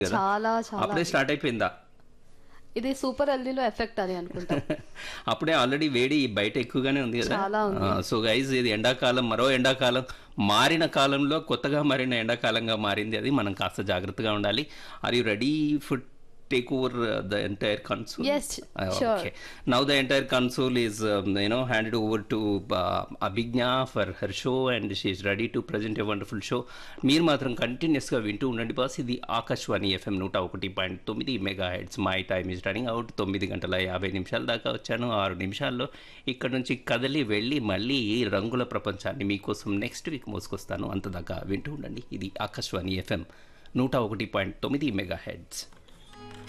కదా చాలా చాలా అప్పుడే స్టార్ట్ అయిపోయిందా ఇది సూపర్ ఎల్నీలో ఎఫెక్ట్ అని అనుకుంటా అప్పుడే ఆల్రెడీ వేడి బయట ఎక్కువగానే ఉంది కదా చాలా ఉంది. సో గైజ్ ఇది ఎండాకాలం మరో ఎండాకాలం మారిన కాలంలో కొత్తగా మారిన ఎండాకాలంగా మారింది అది మనం కాస్త జాగ్రత్తగా ఉండాలి are you ready food take over the entire console Yes, sure. okay now the entire console is um, you know handed over to uh, Abhigna for her show and she is ready to present a wonderful show మీరు మాత్రం కంటిన్యూస్గా వింటూ ఉండండి boss ఇది Akashvani FM నూట ఒకటి point తొమ్మిది megahertz my time is running out తొమ్మిది గంటల యాభై నిమిషాల దాకా వచ్చాను ఆరు నిమిషాల్లో ఇక్కడ నుంచి కదలి వెళ్ళి మళ్ళీ ఈ రంగుల ప్రపంచాన్ని మీకోసం నెక్స్ట్ వీక్ మోసుకొస్తాను అంతదాకా వింటూ ఉండండి ఇది ఆకాశవాణి ఎఫ్ఎం నూట ఒకటి పాయింట్ తొమ్మిది మెగా హెడ్స్